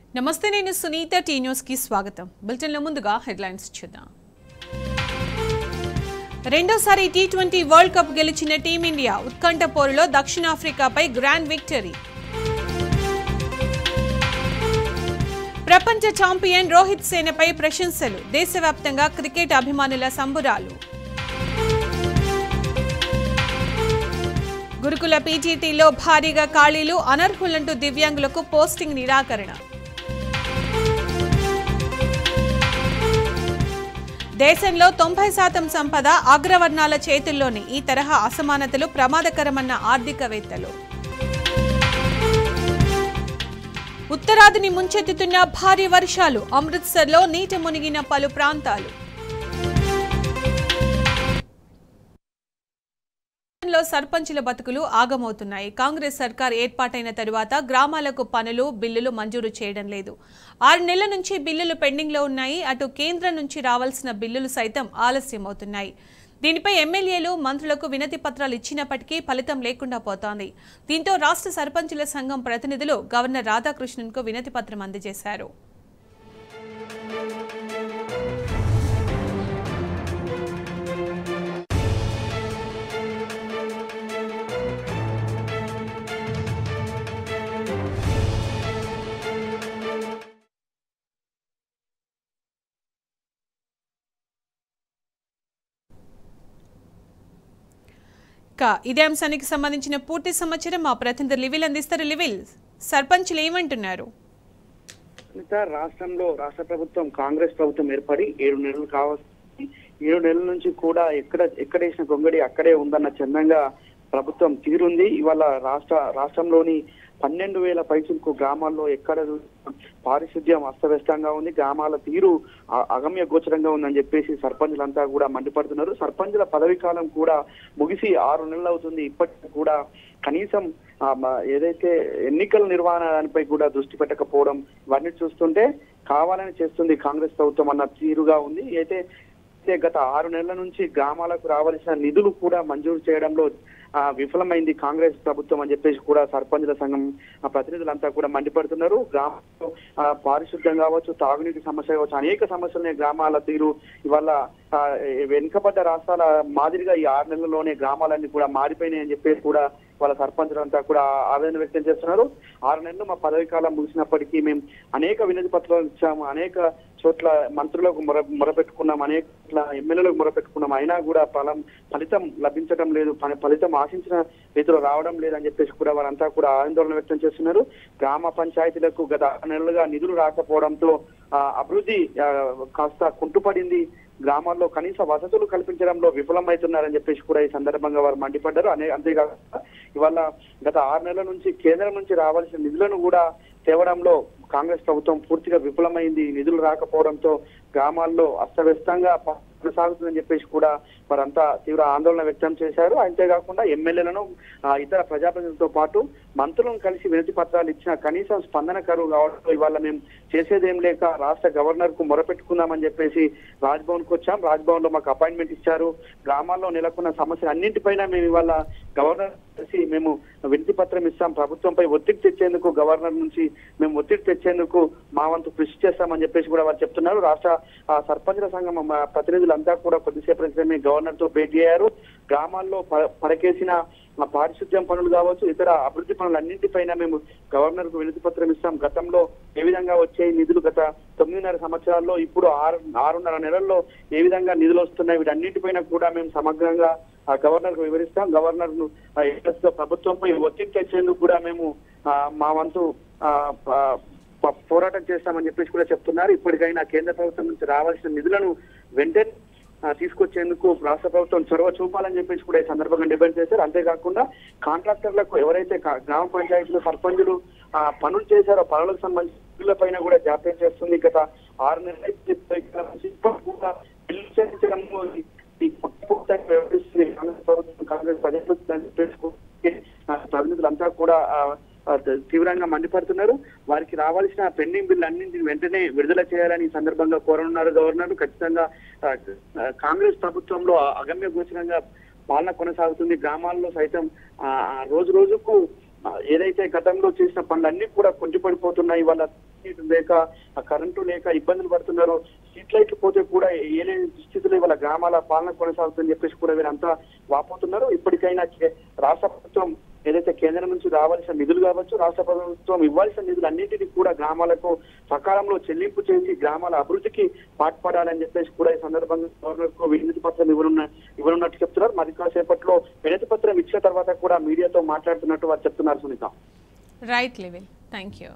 నమస్తే నేను Sunitha tea news కి స్వాగతం బులెటిన్లో ముందుగా హెడ్లైన్స్ చూద్దాం రెండోసారి టీ ట్వంటీ వరల్డ్ కప్ గెలిచిన టీమిండియా ఉత్కంఠ పోరులో దక్షిణాఫ్రికాపై గ్రాండ్ విక్టరీ ప్రపంచ ఛాంపియన్ రోహిత్ సేనపై ప్రశంసలు దేశవ్యాప్తంగా క్రికెట్ అభిమానుల సంబురాలు గురుకుల పీజీటీలో భారీగా ఖాళీలు అనర్హులంటూ దివ్యాంగులకు పోస్టింగ్ నిరాకరణ దేశంలో తొంభై శాతం సంపద అగ్రవర్ణాల చేతుల్లోని ఈ తరహా అసమానతలు ప్రమాదకరమన్న ఆర్థికవేత్తలు ఉత్తరాదిని ముంచెత్తుతున్న భారీ వర్షాలు అమృత్సర్లో నీట మునిగిన పలు ప్రాంతాలు లో సర్పంచుల బతుకులు ఆగమవుతున్నాయి కాంగ్రెస్ సర్కార్ ఏర్పాటైన తరువాత గ్రామాలకు పనులు బిల్లులు మంజూరు చేయడం లేదు ఆరు నెలల నుంచి బిల్లులు పెండింగ్లో ఉన్నాయి అటు కేంద్రం నుంచి రావాల్సిన బిల్లులు సైతం ఆలస్యమవుతున్నాయి దీనిపై ఎమ్మెల్యేలు మంత్రులకు వినతి పత్రాలు ఇచ్చినప్పటికీ ఫలితం లేకుండా పోతోంది దీంతో రాష్ట్ర సర్పంచుల సంఘం ప్రతినిధులు గవర్నర్ రాధాకృష్ణన్కు వినతి పత్రం అందజేశారు ఇక ఇదే అంశానికి సంబంధించిన పూర్తి సమాచారం మా ప్రతినిధి లివిల్ అందిస్తారు లివిల్ సర్పంచులు ఏమంటున్నారు సునీత రాష్ట్రంలో రాష్ట్ర ప్రభుత్వం కాంగ్రెస్ ప్రభుత్వం ఏర్పడి ఏడు నెలలు కావస్తుంది ఏడు నెలల నుంచి కూడా ఎక్కడ ఎక్కడేసిన గొంగడి అక్కడే ఉందన్న చందంగా ప్రభుత్వం తీరుంది ఇవాళ రాష్ట్ర రాష్ట్రంలోని పన్నెండు వేల పైచులకు గ్రామాల్లో ఎక్కడ చూసినా పారిశుద్ధ్యం అస్తవ్యస్తంగా ఉంది గ్రామాల తీరు అ- అగమ్య గోచరంగా ఉందని చెప్పేసి సర్పంచులంతా కూడా మండిపడుతున్నారు సర్పంచుల పదవి కాలం కూడా ముగిసి ఆరు నెలలు అవుతుంది ఇప్పటికీ కూడా కనీసం ఆ, మ- ఏదైతే ఎన్నికల నిర్వహణ దానిపై కూడా దృష్టి పెట్టకపోవడం ఇవన్నీ చూస్తుంటే కావాలని చేస్తుంది కాంగ్రెస్ ప్రభుత్వం అన్న తీరుగా ఉంది అయితే అయితే గత ఆరు నెలల నుంచి గ్రామాలకు రావాల్సిన నిధులు కూడా మంజూరు చేయడంలో ఆ, విఫలమైంది కాంగ్రెస్ ప్రభుత్వం అని చెప్పేసి కూడా సర్పంచుల సంఘం ఆ, ప్రతినిధులంతా కూడా మండిపడుతున్నారు గ్రామంలో ఆ, పారిశుద్ధ్యం కావచ్చు తాగునీటి సమస్య కావచ్చు అనేక సమస్యలనే గ్రామాల తీరు ఇవాళ ఆ, వెనుకబడ్డ రాష్ట్రాల మాదిరిగా ఈ ఆరు నెలల్లోనే గ్రామాలన్నీ కూడా మారిపోయినాయి అని చెప్పేసి కూడా వాళ్ళ సర్పంచులంతా కూడా ఆవేదన వ్యక్తం చేస్తున్నారు ఆరు నెలలు మా పదవి కాలం ముగిసినప్పటికీ మేము అనేక వినతి పత్రాలు ఇచ్చాము అనేక చోట్ల మంత్రులకు మొర మొరపెట్టుకున్నాం అనేక చోట్ల ఎమ్మెల్యేలకు మొరపెట్టుకున్నాం అయినా కూడా ఫలం ఫలితం లభించడం లేదు ఫలి- ఫలితం ఆశించిన రీతిలో రావడం లేదని చెప్పేసి కూడా వారంతా కూడా ఆందోళన వ్యక్తం చేస్తున్నారు గ్రామ పంచాయతీలకు గత ఆరు నెలలుగా నిధులు రాకపోవడంతో ఆ, అభివృద్ధి ఆ, కాస్త కుంటుపడింది గ్రామాల్లో కనీస వసతులు కల్పించడంలో విఫలమవుతున్నారని చెప్పేసి కూడా ఈ సందర్భంగా వారు మండిపడ్డారు అనే అంతేకాకుండా ఇవాళ గత ఆరు నెలల నుంచి కేంద్రం నుంచి రావాల్సిన నిధులను కూడా తేవడంలో కాంగ్రెస్ ప్రభుత్వం పూర్తిగా విఫలమైంది నిధులు రాకపోవడంతో గ్రామాల్లో అస్తవ్యస్తంగా కొనసాగుతుందని చెప్పేసి కూడా వారంతా తీవ్ర ఆందోళన వ్యక్తం చేశారు అంతేకాకుండా ఎమ్మెల్యేలను ఆ, ఇతర ప్రజాప్రతినిధులతో పాటు మంత్రులను కలిసి వినతి పత్రాలు ఇచ్చిన కనీసం స్పందన కరువు కావడంతో ఇవాళ మేము చేసేదేం లేక రాష్ట్ర గవర్నర్ కు మొరపెట్టుకుందామని చెప్పేసి రాజ్భవన్ కు వచ్చాం రాజ్భవన్ లో మాకు అపాయింట్మెంట్ ఇచ్చారు గ్రామాల్లో నెలకొన్న సమస్యలు అన్నింటిపైన మేము ఇవాళ గవర్నర్ కలిసి మేము వినతి పత్రం ఇస్తాం ప్రభుత్వంపై ఒత్తిడి తెచ్చేందుకు గవర్నర్ నుంచి మేము ఒత్తిడి తెచ్చేందుకు మా వంతు కృషి చేస్తామని చెప్పేసి కూడా వారు చెప్తున్నారు రాష్ట్ర ఆ, సర్పంచుల సంఘం మా ప్రతినిధులంతా కూడా కొద్దిసేపు క్రితమే గవర్నర్ తో భేటీ అయ్యారు గ్రామాల్లో ప- పడకేసిన ఆ, పారిశుద్ధ్యం పనులు కావచ్చు ఇతర అభివృద్ధి పనులు అన్నింటిపైన మేము గవర్నర్ కు వినతి పత్రం ఇస్తాం గతంలో ఏ విధంగా వచ్చే నిధులు గత తొమ్మిదిన్నర సంవత్సరాల్లో ఇప్పుడు ఆరు ఆరున్నర నెలల్లో ఏ విధంగా నిధులు వస్తున్నాయి వీటన్నిటిపైన కూడా మేము సమగ్రంగా ఆ గవర్నర్ కు వివరిస్తాం గవర్నర్ ను ఆ, ఏకస్వ ప్రభుత్వంపై ఒత్తిడి తెచ్చేందుకు కూడా మేము ఆ, మా వంతు ఆ, ఆ, ప- పోరాటం చేస్తామని చెప్పేసి కూడా చెప్తున్నారు ఇప్పటికైనా కేంద్ర ప్రభుత్వం నుంచి రావాల్సిన నిధులను వెంటనే ఆ, తీసుకొచ్చేందుకు రాష్ట్ర ప్రభుత్వం చొరవ చూపాలని చెప్పేసి కూడా ఈ సందర్భంగా డిమాండ్ చేశారు అంతేకాకుండా కాంట్రాక్టర్లకు ఎవరైతే కా- గ్రామ పంచాయతీలు సర్పంచులు ఆ, పనులు చేశారో పనులకు సంబంధించిన పైన కూడా జాప్యం చేస్తుంది గత ఆరు నెలల నుంచి ఇప్పుడు కూడా బిల్లు చెల్లించడంలో ఈ- ఈ పూర్తిగా వ్యవహరిస్తుంది కాంగ్రెస్ ప్రభుత్వం కాంగ్రెస్ ప్రజాప్రతినిధులు అని చెప్పేసి కూడా, ఆ, ప్రతినిధులంతా కూడా ఆ, ఆ, తీవ్రంగా మండిపడుతున్నారు వారికి రావాల్సిన పెండింగ్ బిల్లు అన్నింటిని వెంటనే విడుదల చేయాలని ఈ సందర్భంగా కోరనున్నారు గవర్నర్ ఖచ్చితంగా ఆ, ఆ, కాంగ్రెస్ ప్రభుత్వంలో అగమ్య గోచరంగా పాలన కొనసాగుతుంది గ్రామాల్లో సైతం ఆ, ఆ, రోజు రోజుకు ఆ, ఏదైతే గతంలో చేసిన పనులన్నీ కూడా కుంటిపడిపోతున్నాయి వాళ్ళ లేక ఆ కరెంటు లేక ఇబ్బందులు పడుతున్నారు స్ట్రీట్ లైట్లు పోతే కూడా ఏలేని దుస్థితిలో ఇవాళ గ్రామాల పాలన కొనసాగుతుందని చెప్పేసి కూడా వీరంతా వాపోతున్నారు ఇప్పటికైనా కే- రాష్ట్ర ప్రభుత్వం ఏదైతే కేంద్రం నుంచి రావాల్సిన నిధులు కావచ్చు రాష్ట్ర ప్రభుత్వం ఇవ్వాల్సిన నిధులు అన్నింటినీ కూడా గ్రామాలకు సకాలంలో చెల్లింపు చేసి గ్రామాల అభివృద్ధికి పాటుపడాలని చెప్పేసి కూడా ఈ సందర్భంగా గవర్నర్ కు వినతి పత్రం ఇవ్వనున్న ఇవ్వనున్నట్టు చెప్తున్నారు మరి కాసేపట్లో వినతి పత్రం ఇచ్చిన తర్వాత కూడా మీడియాతో మాట్లాడుతున్నట్టు వారు చెప్తున్నారు Sunitha right level thank you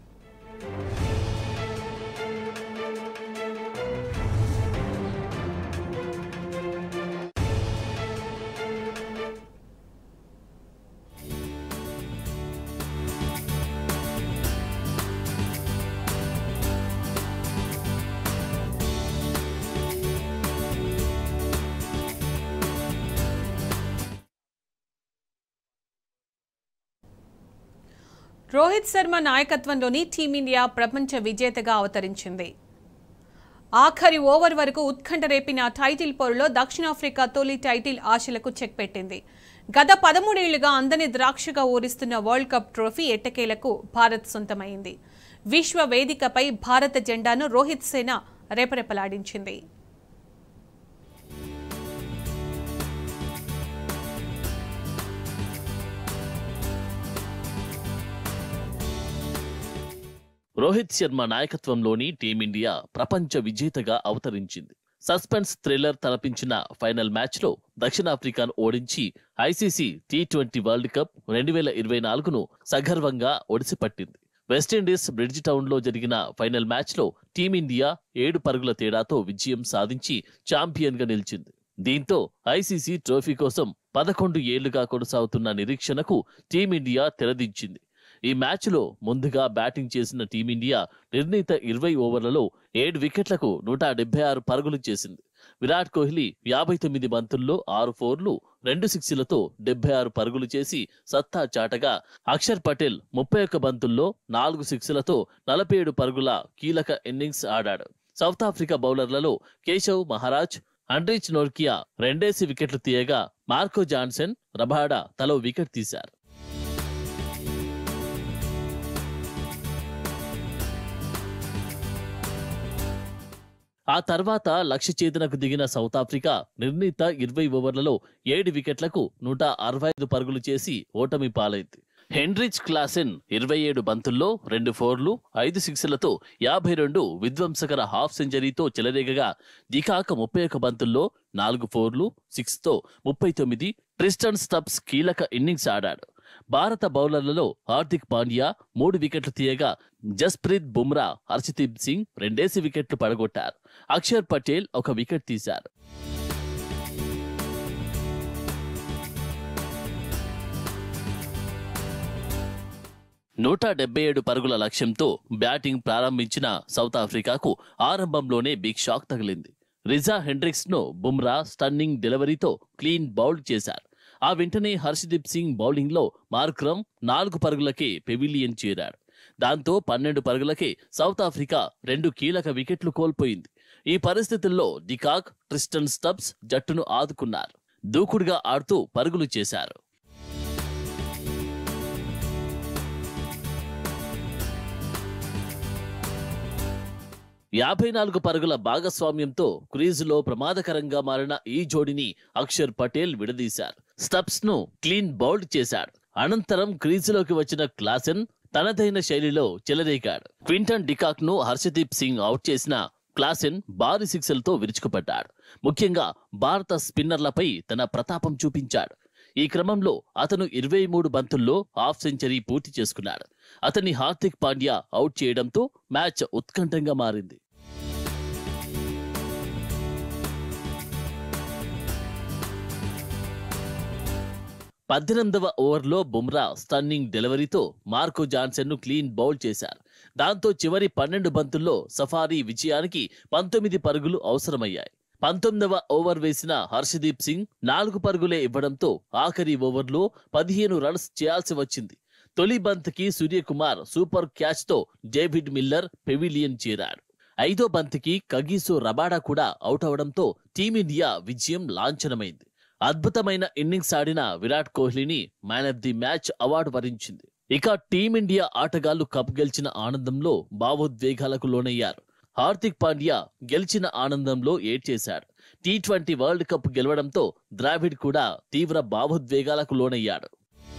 Rohit Sharma నాయకత్వంలోని టీమిండియా ప్రపంచ విజేతగా అవతరించింది ఆఖరి ఓవర్ వరకు ఉత్కంఠ రేపిన టైటిల్ పోరులో దక్షిణాఫ్రికా తొలి టైటిల్ ఆశలకు చెక్ పెట్టింది గత పదమూడేళ్లుగా అందని ద్రాక్షగా ఊరిస్తున్న వరల్డ్ కప్ ట్రోఫీ ఎట్టకేలకు భారత్ సొంతమైంది విశ్వ వేదికపై భారత జెండాను రోహిత్ సేన రెపరెపలాడించింది రోహిత్ శర్మ నాయకత్వంలోని టీమిండియా ప్రపంచ విజేతగా అవతరించింది సస్పెన్స్ థ్రిల్లర్ తలపించిన ఫైనల్ మ్యాచ్లో దక్షిణాఫ్రికాను ఓడించి ICC T twenty World Cup రెండు వేల ఇరవై నాలుగును సగర్వంగా ఒడిసిపట్టింది వెస్టిండీస్ బ్రిడ్జ్ టౌన్లో జరిగిన ఫైనల్ మ్యాచ్లో టీమిండియా ఏడు పరుగుల తేడాతో విజయం సాధించి ఛాంపియన్గా నిలిచింది దీంతో ఐసీసీ ట్రోఫీ కోసం పదకొండు ఏళ్లుగా కొనసాగుతున్న నిరీక్షణకు టీమిండియా తెరదించింది ఈ మ్యాచ్లో ముందుగా బ్యాటింగ్ చేసిన టీమిండియా నిర్ణీత ఇరవై ఓవర్లలో ఏడు వికెట్లకు నూట డెబ్బై ఆరు పరుగులు చేసింది విరాట్ కోహ్లీ యాభై తొమ్మిది బంతుల్లో ఆరు ఫోర్లు రెండు సిక్స్లతో డెబ్బై ఆరు పరుగులు చేసి సత్తా చాటగా అక్షర్ పటేల్ ముప్పై ఒక్క బంతుల్లో నాలుగు సిక్స్లతో నలభై ఏడు పరుగుల కీలక ఇన్నింగ్స్ ఆడాడు సౌత్ ఆఫ్రికా బౌలర్లలో కేశవ్ మహారాజ్ అండ్రిచ్ నోర్కియా రెండేసి వికెట్లు తీయగా మార్కో జాన్సన్ రబాడా తలో వికెట్ తీశారు ఆ తర్వాత లక్ష్య ఛేదనకు దిగిన సౌత్ ఆఫ్రికా నిర్ణీత ఇరవై ఓవర్లలో ఏడు వికెట్లకు నూట అరవై ఐదు పరుగులు చేసి ఓటమి పాలైంది హెన్రిచ్ క్లాసెన్ ఇరవై ఏడు బంతుల్లో రెండు ఫోర్లు ఐదు సిక్స్లతో యాభై రెండు విధ్వంసకర హాఫ్ సెంచరీతో చెలరేగగా దికాక ముప్పై ఒక్క బంతుల్లో నాలుగు ఫోర్లు సిక్స్తో ముప్పై తొమ్మిది ట్రిస్టన్ స్టబ్స్ కీలక ఇన్నింగ్స్ ఆడాడు భారత బౌలర్లలో హార్దిక్ పాండ్యా మూడు వికెట్లు తీయగా జస్ప్రీత్ బుమ్రా హర్షదీప్ సింగ్ రెండేసి వికెట్లు పడగొట్టారు అక్షర్ పటేల్ ఒక వికెట్ తీశారు నూట డెబ్బై ఏడు పరుగుల లక్ష్యంతో బ్యాటింగ్ ప్రారంభించిన సౌత్ ఆఫ్రికాకు ఆరంభంలోనే బిగ్ షాక్ తగిలింది రిజా హెండ్రిక్స్ ను బుమ్రా స్టన్నింగ్ డెలివరీతో క్లీన్ బౌల్డ్ చేశారు ఆ వెంటనే హర్షదీప్ సింగ్ బౌలింగ్ లో మార్క్రమ్ నాలుగు పరుగులకే పెవిలియన్ చేరాడు దాంతో పన్నెండు పరుగులకే సౌత్ ఆఫ్రికా రెండు కీలక వికెట్లు కోల్పోయింది ఈ పరిస్థితుల్లో డికాక్ ట్రిస్టన్ స్టబ్స్ జట్టును ఆదుకున్నారు దూకుడుగా ఆడుతూ పరుగులు చేశారు యాభై నాలుగు పరుగుల భాగస్వామ్యంతో క్రీజులో ప్రమాదకరంగా మారిన ఈ జోడిని అక్షర్ పటేల్ విడదీశారు స్టబ్స్ ను క్లీన్ బౌల్డ్ చేశాడు అనంతరం క్రీజులోకి వచ్చిన క్లాసెన్ తనదైన శైలిలో చెలరేగాడు క్వింటన్ డికాక్ ను హర్షదీప్ సింగ్ అవుట్ చేసిన క్లాసెన్ భారీ సిక్సెలతో విరుచుకుపడ్డాడు ముఖ్యంగా భారత స్పిన్నర్లపై తన ప్రతాపం చూపించాడు ఈ క్రమంలో అతను ఇరవై మూడు బంతుల్లో హాఫ్ సెంచరీ పూర్తి చేసుకున్నాడు అతన్ని హార్దిక్ పాండ్యా అవుట్ చేయడంతో మ్యాచ్ ఉత్కంఠంగా మారింది పద్దెనిమిదవ ఓవర్లో బుమ్రా స్టన్నింగ్ డెలివరీతో మార్కో జాన్సన్ ను క్లీన్ బౌల్ చేశారు దాంతో చివరి పన్నెండు బంతుల్లో సఫారీ విజయానికి పంతొమ్మిది పరుగులు అవసరమయ్యాయి పంతొమ్మిదవ ఓవర్ వేసిన హర్షదీప్ సింగ్ నాలుగు పరుగులే ఇవ్వడంతో ఆఖరి ఓవర్లో పదిహేను రన్స్ చేయాల్సి వచ్చింది తొలి బంత్కి సూర్యకుమార్ సూపర్ క్యాచ్ తో డేవిడ్ మిల్లర్ పెవిలియన్ చేరాడు ఐదో బంతికి కగీసో రబాడా కూడా అవుట్ అవడంతో టీమిండియా విజయం లాంఛనమైంది అద్భుతమైన ఇన్నింగ్స్ ఆడిన విరాట్ కోహ్లీని man of the match award వరించింది ఇక టీమిండియా ఆటగాళ్లు కప్ గెలిచిన ఆనందంలో భావోద్వేగాలకు లోనయ్యారు హార్దిక్ పాండ్యా గెలిచిన ఆనందంలో ఏడ్చేశాడు టీ ట్వంటీ వరల్డ్ కప్ గెలవడంతో ద్రావిడ్ కూడా తీవ్ర భావోద్వేగాలకు లోనయ్యాడు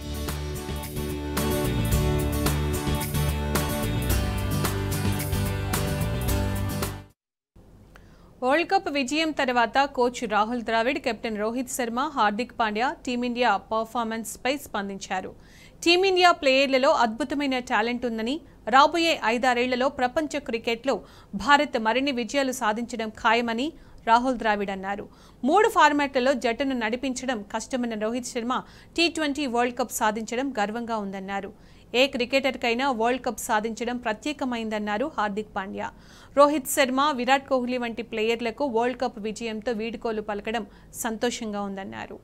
వరల్డ్ కప్ విజయం తర్వాత coach Rahul Dravid captain Rohit Sharma Hardik Pandya Team India performance పై స్పందించారు టీమిండియా ప్లేయర్లలో అద్భుతమైన టాలెంట్ ఉందని రాబోయే ఐదారేళ్లలో ప్రపంచ క్రికెట్లో భారత్ మరిన్ని విజయాలు సాధించడం ఖాయమని రాహుల్ ద్రావిడ్ అన్నారు మూడు ఫార్మాట్లలో జట్టును నడిపించడం కష్టమైన Rohit Sharma T twenty World Cup సాధించడం గర్వంగా ఉందన్నారు ఏ క్రికెటర్కైనా వరల్డ్ కప్ సాధించడం ప్రత్యేకమైందన్నారు హార్దిక్ పాండ్యా రోహిత్ శర్మ విరాట్ కోహ్లీ వంటి ప్లేయర్లకు వరల్డ్ కప్ విజయంతో వీడుకోలు పలకడం సంతోషంగా ఉందన్నారు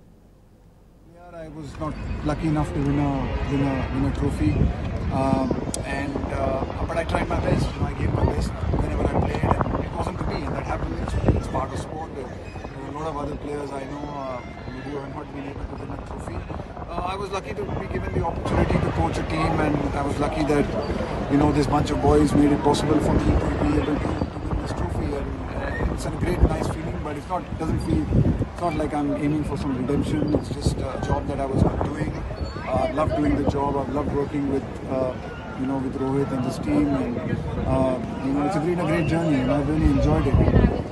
year I was not lucky enough to win a win a, win a trophy, um, and uh, but I tried my best. You know, I gave my best whenever I played, and it wasn't to be, and that happens. It's, it's part of sport. There are a lot of other players I know uh, who have not been able to win a trophy. Uh, I was lucky to be given the opportunity to coach a team, and I was lucky that you know this bunch of boys made it possible for me to be able to, to win this trophy, and uh, it's a great, nice feeling. But it's not doesn't feel it's not like I'm aiming for some redemption. It's just a job that I was doing. Uh, I love doing the job. I've loved working with uh, you know with Rohit and this team, and uh, you know it's been a great journey, and I've really enjoyed it.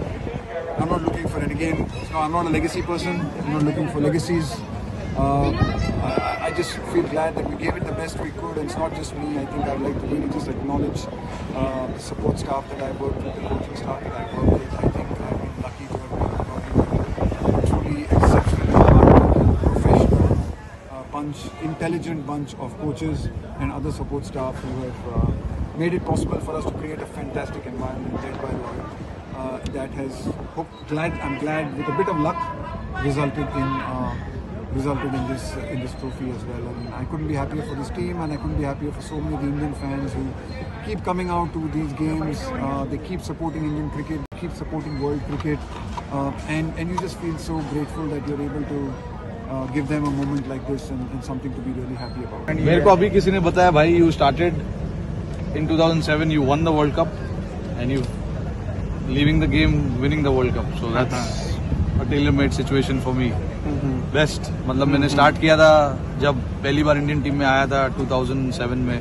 I'm not looking for it again. No, I'm not a legacy person. I'm not looking for legacies. Uh, I, I just feel glad that we gave it the best we could, and it's not just me. I think I'd like to really just acknowledge uh, the support staff that I worked with, the coaching staff that I worked with. I think I've been lucky to have been working with a truly exceptionally hardworking, professional uh, bunch, intelligent bunch of coaches and other support staff who have uh, made it possible for us to create a fantastic environment led by Rohit. Uh, that has hope, glad I'm glad with a bit of luck resulted in uh, resulted in this in this trophy as well and I couldn't be happier for this team and I couldn't be happier for so many of the Indian fans who keep coming out to these games uh, they keep supporting Indian cricket keep supporting world cricket uh, and and you just feel so grateful that you're able to uh, give them a moment like this and, and something to be really happy about मेरे को अभी किसी ने बताया भाई you started in 2007 you won the World Cup and you leaving the game winning the World Cup so that's a tailor made situation for me best मतलब मैंने start किया था जब पहली बार इंडियन टीम में आया था 2007 में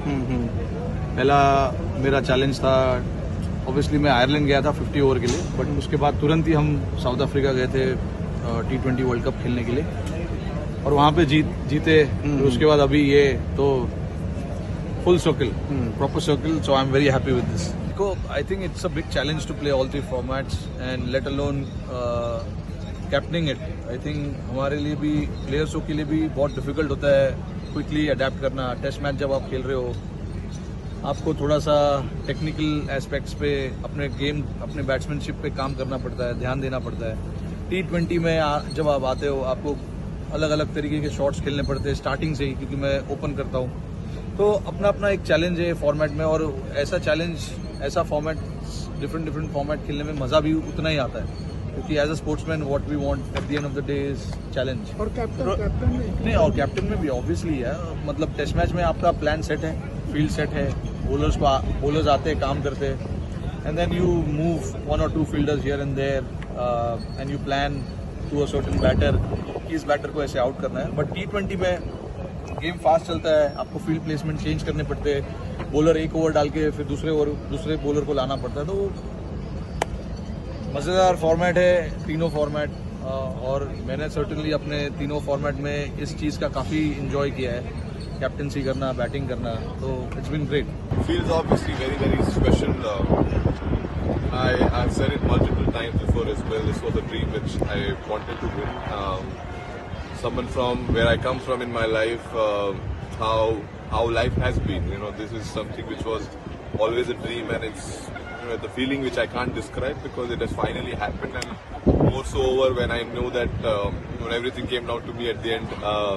पहला मेरा चैलेंज था ऑब्वियसली मैं आयरलैंड गया था 50 ओवर के लिए बट उसके बाद तुरंत ही हम साउथ अफ्रीका गए थे टी ट्वेंटी वर्ल्ड कप खेलने के लिए और वहां पे जीत जीते फिर उसके बाद अभी ये तो full circle, proper circle. So I'm very happy with this. So I think it's a big challenge to play all three formats and let alone uh, captaining it. I think हमारे लिए भी प्लेयर्सों के लिए भी बहुत डिफिकल्ट होता है quickly adapt करना टेस्ट मैच जब आप खेल रहे हो आपको थोड़ा सा टेक्निकल एस्पेक्ट्स पे अपने गेम अपने बैट्समैनशिप पे काम करना पड़ता है ध्यान देना पड़ता है टी ट्वेंटी में आ- जब आप आते हो आपको अलग अलग तरीके के शॉट्स खेलने पड़ते हैं स्टार्टिंग से ही क्योंकि मैं ओपन करता हूँ तो अपना अपना एक चैलेंज है फॉर्मेट में और ऐसा चैलेंज ऐसा फॉर्मेट डिफरेंट डिफरेंट फॉर्मेट खेलने में मजा भी उतना ही आता है क्योंकि as a sportsman what we want at the end of the day is challenge और कैप्टन कैप्टन नहीं और कैप्टन में भी ऑब्वियसली है मतलब टेस्ट मैच में आपका प्लान सेट है फील्ड सेट है बोलर्स को बोलर्स आते हैं काम करते हैं and then you move one और two fielders here and there and you plan to a certain batter कि इस बैटर को ऐसे आउट करना है बट टी ट्वेंटी में गेम फास्ट चलता है आपको फील्ड प्लेसमेंट चेंज करने पड़ते हैं बॉलर एक ओवर डाल के फिर दूसरे ओवर दूसरे बॉलर को लाना पड़ता है तो मज़ेदार फॉर्मेट है तीनों फॉर्मेट और मैंने सर्टनली अपने तीनों फॉर्मेट में इस चीज़ का काफ़ी इंजॉय किया है कैप्टनसी करना बैटिंग करना तो it's been great feels obviously very, very special. Uh, I, I've said it multiple times before as well. This was a dream which I wanted to win. Um, someone from where I come from in my life, uh, how how life has been. You know, this is something which was always a dream, and it's you know, the feeling which I can't describe because it has finally happened, and more so over when I know that um, when everything came down to me at the end. Uh,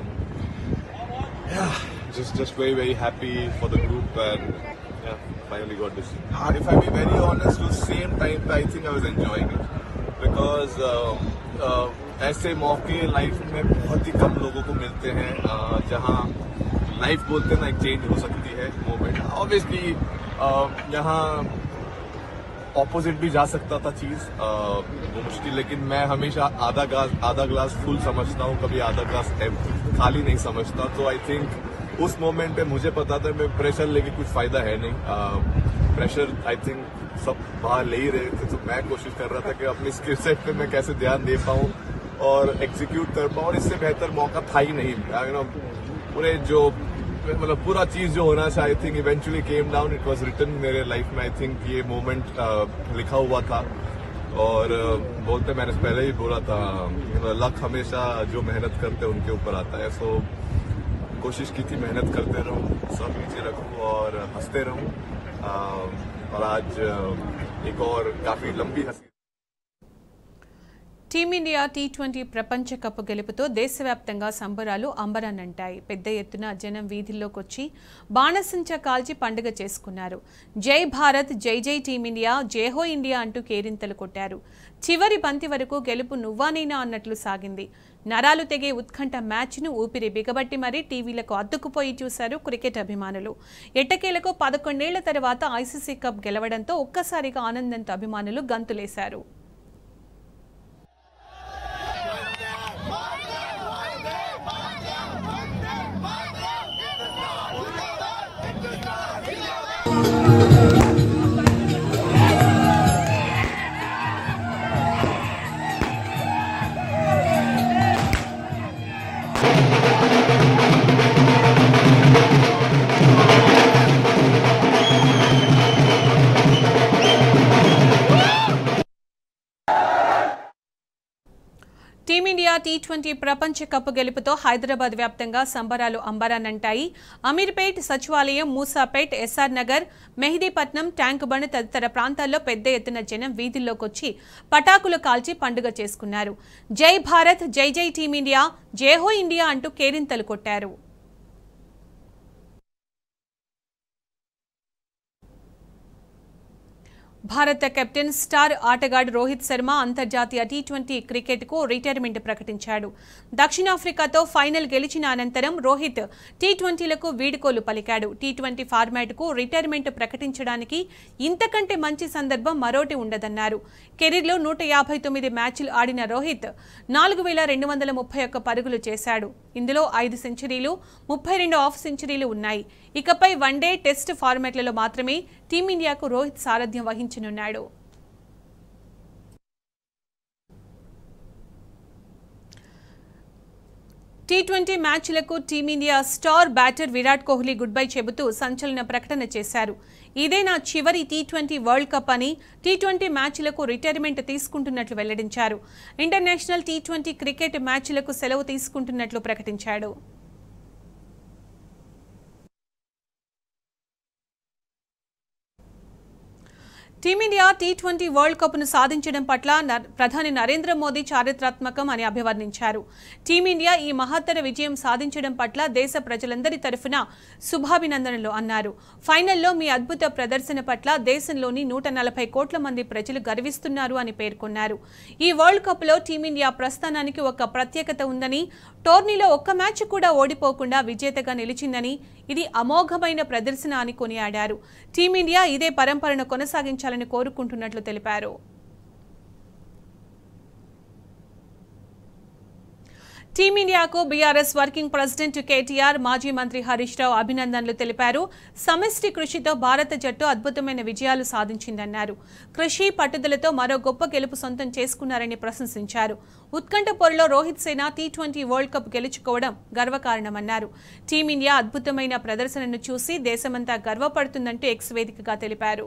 yeah, just just very very happy for the group and yeah, finally got this. If I be very honest, to same time I think I was enjoying it because uh, uh, ऐसे मौके life में बहुत ही कम लोगों को मिलते हैं uh, जहाँ life बोलते हैं ना एक चेंज हो सकती है मोमेंट ऑब्वियसली यहाँ ऑपोजिट भी जा सकता था चीज अ, वो मुश्किल लेकिन मैं हमेशा आधा ग्लास आधा ग्लास फुल समझता हूँ कभी आधा ग्लास एम- खाली नहीं समझता तो आई थिंक उस मोमेंट पे मुझे पता था मैं प्रेशर लेके कुछ फायदा है नहीं प्रेशर आई थिंक सब बाहर ले ही रहे थे तो मैं कोशिश कर रहा था कि अपनी स्किल सेट पे मैं कैसे ध्यान दे पाऊँ और एग्जीक्यूट कर पाऊँ और इससे बेहतर मौका था ही नहीं यू नो पूरे जो मतलब पूरा चीज जो होना था I think eventually came down it was written मेरे लाइफ में आई थिंक ये मोमेंट लिखा हुआ था और uh, बोलते मैंने पहले ही बोला था लक हमेशा जो मेहनत करते हैं उनके ऊपर आता है सो कोशिश की थी मेहनत करते रहूं सब नीचे रखूं और हंसते रहूं uh, और आज uh, एक और काफी लंबी हंसी టీమిండియా టీ ట్వంటీ ప్రపంచ కప్ గెలుపుతో దేశవ్యాప్తంగా సంబరాలు అంబరానంటాయి పెద్ద ఎత్తున జనం వీధుల్లోకి వచ్చి బాణసంచ కాల్చి పండుగ చేసుకున్నారు జై భారత్ జై జై టీమిండియా జేహో ఇండియా అంటూ కేరింతలు కొట్టారు చివరి బంతి వరకు గెలుపు నువ్వానైనా అన్నట్లు సాగింది నరాలు తెగే ఉత్కంఠ మ్యాచ్ను ఊపిరి బిగబట్టి మరీ టీవీలకు అద్దుకుపోయి చూశారు క్రికెట్ అభిమానులు ఎట్టకేలకు పదకొండేళ్ల తర్వాత ఐసీసీ కప్ గెలవడంతో ఒక్కసారిగా ఆనందంతో అభిమానులు గంతులేశారు టీమిండియా టీ ట్వంటీ ప్రపంచ కప్ గెలుపుతో హైదరాబాద్ వ్యాప్తంగా సంబరాలు అంబరానంటాయి అమీర్పేట్ సచివాలయం Moosapet SR Nagar Mehdipatnam Tank Bund తదితర ప్రాంతాల్లో పెద్ద ఎత్తున జనం వీధుల్లోకొచ్చి పటాకులు కాల్చి పండుగ చేసుకున్నారు జై భారత్ జై జై టీమిండియా జేహో ఇండియా అంటూ కేరింతలు కొట్టారు భారత కెప్టెన్ స్టార్ ఆటగాడు రోహిత్ శర్మ అంతర్జాతీయ టీ ట్వంటీ క్రికెట్కు రిటైర్మెంట్ ప్రకటించాడు దక్షిణాఫ్రికాతో ఫైనల్ గెలిచిన అనంతరం రోహిత్ టీ ట్వంటీలకు వీడుకోలు పలికాడు టీ ట్వంటీ ఫార్మాట్కు రిటైర్మెంట్ ప్రకటించడానికి ఇంతకంటే మంచి సందర్భం మరోటి ఉండదన్నారు కెరీర్లో నూట యాభై తొమ్మిది మ్యాచ్లు ఆడిన రోహిత్ నాలుగు వేల రెండు వందల ముప్పై ఒక్క పరుగులు చేశాడు ఇందులో ఐదు సెంచరీలు ముప్పై రెండు ఆఫ్ సెంచరీలు ఉన్నాయి ఇకపై వన్డే టెస్ట్ ఫార్మాట్లలో మాత్రమే టీమిండియాకు రోహిత్ సారథ్యం వహించనున్నాడు టీ ట్వంటీ మ్యాచ్లకు Team India star batter Virat Kohli good bye చెబుతూ సంచలన ప్రకటన చేశారు ఇదే నా చివరి టీ ట్వంటీ వరల్డ్ కప్ అని టీ ట్వంటీ మ్యాచ్లకు రిటైర్మెంట్ తీసుకుంటున్నట్లు వెల్లడించారు ఇంటర్నేషనల్ టీ ట్వంటీ క్రికెట్ మ్యాచ్లకు సెలవు తీసుకుంటున్నట్లు ప్రకటించాడు టీమిండియా టీ ట్వంటీ వరల్డ్ కప్ను సాధించడం పట్ల న- ప్రధాని నరేంద్ర మోదీ చారిత్రాత్మకం అని అభివర్ణించారు టీమిండియా ఈ మహత్తర విజయం సాధించడం పట్ల దేశ ప్రజలందరి తరఫున శుభాభినందనలు అన్నారు ఫైనల్లో మీ అద్భుత ప్రదర్శన పట్ల దేశంలోని నూట నలభై కోట్ల మంది ప్రజలు గర్విస్తున్నారు అని పేర్కొన్నారు ఈ వరల్డ్ కప్లో టీమిండియా ప్రస్థానానికి ఒక ప్రత్యేకత ఉందని టోర్నీలో ఒక్క మ్యాచ్ కూడా ఓడిపోకుండా విజేతగా నిలిచిందని ఇది అమోఘమైన ప్రదర్శన అని కొనియాడారు టీమిండియా ఇదే పరంపరను కొనసాగించాలని కోరుకుంటున్నట్లు తెలిపారు టీమిండియాకు బీఆర్ఎస్ వర్కింగ్ ప్రెసిడెంట్ కేటీఆర్ మాజీ మంత్రి హరీష్ రావు అభినందనలు తెలిపారు సమిష్టి కృషితో భారత జట్టు అద్భుతమైన విజయాలు సాధించిందన్నారు కృషి పట్టుదలతో మరో గొప్ప గెలుపు సొంతం చేసుకున్నారని ప్రశంసించారు ఉత్కంఠ పొరలో రోహిత్ సేన టీ ట్వంటీ వరల్డ్ కప్ గెలుచుకోవడం గర్వకారణమన్నారు టీమిండియా అద్భుతమైన ప్రదర్శనను చూసి దేశమంతా గర్వపడుతుందంటూ ఎక్స్ వేదికగా తెలిపారు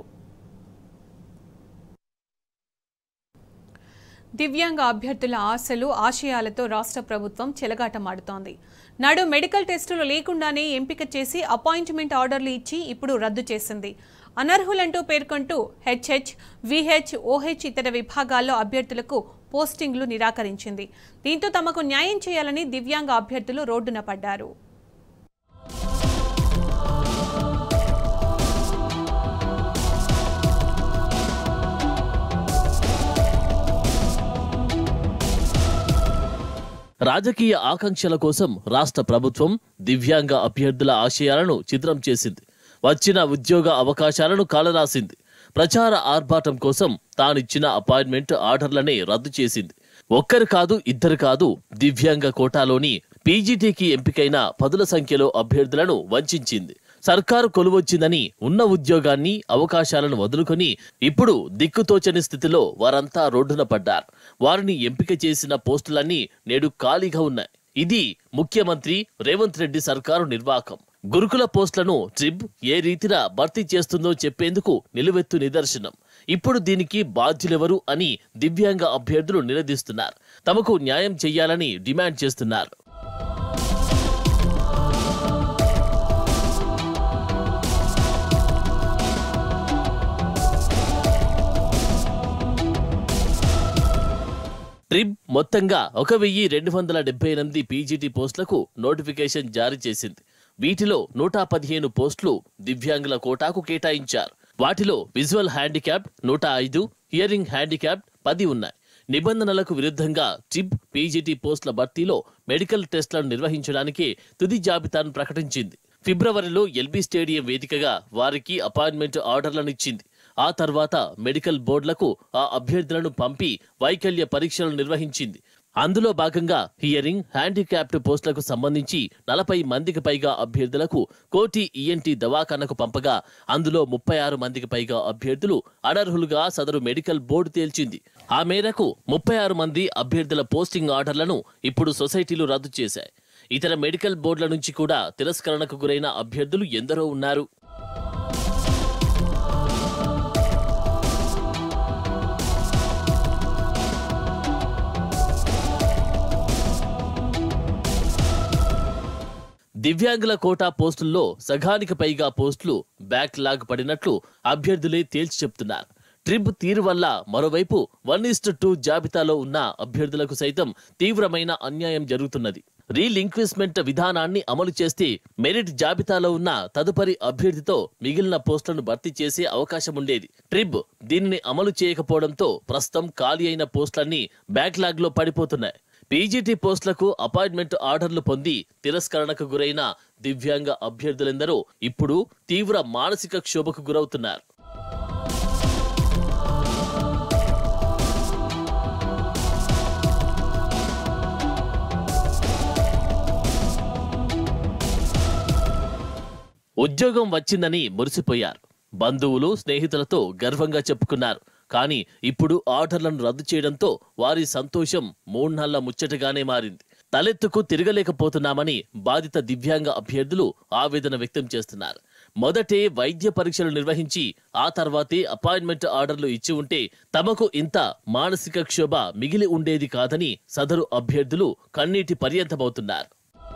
దివ్యాంగ అభ్యర్థుల ఆశలు ఆశయాలతో రాష్ట్ర ప్రభుత్వం చెలగాటమాడుతోంది నాడు మెడికల్ టెస్టులు లేకుండానే ఎంపిక చేసి అపాయింట్మెంట్ ఆర్డర్లు ఇచ్చి ఇప్పుడు రద్దు చేసింది అనర్హులంటూ పేర్కొంటూ హెచ్హెచ్ విహెచ్ ఓహెచ్ ఇతర విభాగాల్లో అభ్యర్థులకు పోస్టింగ్లు నిరాకరించింది దీంతో తమకు న్యాయం చేయాలని దివ్యాంగ అభ్యర్థులు రోడ్డున పడ్డారు రాజకీయ ఆకాంక్షల కోసం రాష్ట్ర ప్రభుత్వం దివ్యాంగ అభ్యర్థుల ఆశయాలను చిత్రం చేసింది వచ్చిన ఉద్యోగ అవకాశాలను కాలరాసింది ప్రచార ఆర్భాటం కోసం తానిచ్చిన అపాయింట్మెంట్ ఆర్డర్లనే రద్దు చేసింది ఒక్కరు కాదు ఇద్దరు కాదు దివ్యాంగ కోటాలోని పీజీటీకి ఎంపికైన పదుల సంఖ్యలో అభ్యర్థులను వంచింది సర్కారు కొలువొచ్చిందని ఉన్న ఉద్యోగాన్ని అవకాశాలను వదులుకొని ఇప్పుడు దిక్కుతోచని స్థితిలో వారంతా రోడ్డున పడ్డారు వారిని ఎంపిక చేసిన పోస్టులన్నీ నేడు ఖాళీగా ఉన్నాయి ఇది ముఖ్యమంత్రి రేవంత్ రెడ్డి సర్కారు నిర్వాకం గురుకుల పోస్టులను ట్రిబ్ ఏ రీతిన భర్తీ చేస్తుందో చెప్పేందుకు నిలువెత్తు నిదర్శనం ఇప్పుడు దీనికి బాధ్యులెవరు అని దివ్యాంగ అభ్యర్థులు నిలదీస్తున్నారు తమకు న్యాయం చేయాలని డిమాండ్ చేస్తున్నారు ట్రిబ్ మొత్తంగా ఒక వెయ్యి రెండు వందల డెబ్బై ఎనిమిది పీజీటీ పోస్టులకు నోటిఫికేషన్ జారీ చేసింది వీటిలో నూట పదిహేను పోస్టులు దివ్యాంగుల కోటాకు కేటాయించారు వాటిలో విజువల్ హ్యాండిక్యాప్డ్ నూట ఐదు హియరింగ్ హ్యాండిక్యాప్డ్ పది ఉన్నాయి నిబంధనలకు విరుద్ధంగా ట్రిబ్ పీజీటీ పోస్టుల భర్తీలో మెడికల్ టెస్టులను నిర్వహించడానికి తుది జాబితాను ప్రకటించింది ఫిబ్రవరిలో ఎల్బీ స్టేడియం వేదికగా వారికి అపాయింట్మెంట్ ఆర్డర్లను ఇచ్చింది ఆ తర్వాత మెడికల్ బోర్డులకు ఆ అభ్యర్థులను పంపి వైకల్య పరీక్షలు నిర్వహించింది అందులో భాగంగా హియరింగ్ హ్యాండిక్యాప్డ్ పోస్టులకు సంబంధించి నలభై మందికి పైగా అభ్యర్థులకు కోటి ఈఎన్టీ దవాఖానకు పంపగా అందులో ముప్పై ఆరు మందికి పైగా అభ్యర్థులు అనర్హులుగా సదరు మెడికల్ బోర్డు తేల్చింది ఆ మేరకు ముప్పై ఆరు మంది అభ్యర్థుల పోస్టింగ్ ఆర్డర్లను ఇప్పుడు సొసైటీలు రద్దు చేశాయి ఇతర మెడికల్ బోర్డుల నుంచి కూడా తిరస్కరణకు గురైన అభ్యర్థులు ఎందరో ఉన్నారు దివ్యాంగుల కోటా పోస్టుల్లో సగానికి పైగా పోస్టులు బ్యాక్ లాగ్ పడినట్లు అభ్యర్థులే తేల్చి చెప్తున్నారు ట్రిప్ తీరు వల్ల మరోవైపు వన్ ఇస్ట్ టూ జాబితాలో ఉన్న అభ్యర్థులకు సైతం తీవ్రమైన అన్యాయం జరుగుతున్నది రీలింక్విస్మెంట్ విధానాన్ని అమలు చేస్తే మెరిట్ జాబితాలో ఉన్న తదుపరి అభ్యర్థితో మిగిలిన పోస్టులను భర్తీ చేసే అవకాశం ఉండేది ట్రిబ్ దీనిని అమలు చేయకపోవడంతో ప్రస్తుతం ఖాళీ అయిన పోస్టులన్నీ బ్యాక్లాగ్ లో పడిపోతున్నాయి పీజీటీ పోస్టులకు అపాయింట్మెంట్ ఆర్డర్లు పొంది తిరస్కరణకు గురైన దివ్యాంగ అభ్యర్థులెందరో ఇప్పుడు తీవ్ర మానసిక క్షోభకు గురవుతున్నారు ఉద్యోగం వచ్చిందని మురిసిపోయారు బంధువులు స్నేహితులతో గర్వంగా చెప్పుకున్నారు కానీ ఇప్పుడు ఆర్డర్లను రద్దు చేయడంతో వారి సంతోషం మూడ్నల్ల ముచ్చటగానే మారింది తలెత్తుకు తిరగలేకపోతున్నామని బాధిత దివ్యాంగ అభ్యర్థులు ఆవేదన వ్యక్తం చేస్తున్నారు మొదటే వైద్య పరీక్షలు నిర్వహించి ఆ తర్వాతే అపాయింట్మెంట్ ఆర్డర్లు ఇచ్చి ఉంటే తమకు ఇంత మానసిక క్షోభ మిగిలి ఉండేది కాదని సదరు అభ్యర్థులు కన్నీటి పర్యంతమవుతున్నారు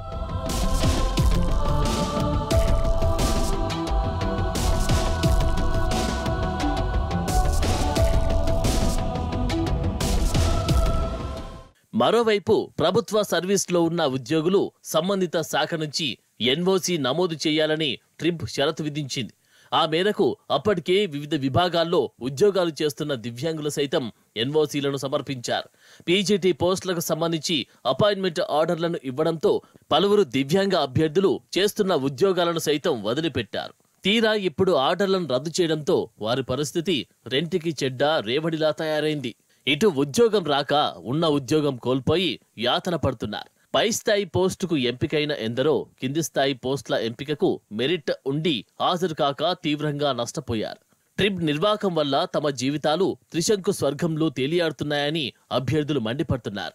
మరోవైపు ప్రభుత్వ సర్వీస్లో ఉన్న ఉద్యోగులు సంబంధిత శాఖ నుంచి ఎన్ఓసి నమోదు చేయాలని ట్రిప్ షరతు విధించింది ఆ మేరకు అప్పటికే వివిధ విభాగాల్లో ఉద్యోగాలు చేస్తున్న దివ్యాంగులు సైతం ఎన్ఓసీలను సమర్పించారు పీజీటీ పోస్టులకు సంబంధించి అపాయింట్మెంట్ ఆర్డర్లను ఇవ్వడంతో పలువురు దివ్యాంగ అభ్యర్థులు చేస్తున్న ఉద్యోగాలను సైతం వదిలిపెట్టారు తీరా ఇప్పుడు ఆర్డర్లను రద్దు చేయడంతో వారి పరిస్థితి రెంటికి చెడ్డ రేవడిలా తయారైంది ఇటు ఉద్యోగం రాక ఉన్న ఉద్యోగం కోల్పోయి యాతన పడుతున్నారు పై స్థాయి పోస్టుకు ఎంపికైన ఎందరో కింది స్థాయి పోస్టుల ఎంపికకు మెరిట్ ఉండి హాజరు కాక తీవ్రంగా నష్టపోయారు ట్రిప్ నిర్వాకం వల్ల తమ జీవితాలు త్రిశంకు స్వర్గంలో తేలియాడుతున్నాయని అభ్యర్థులు మండిపడుతున్నారు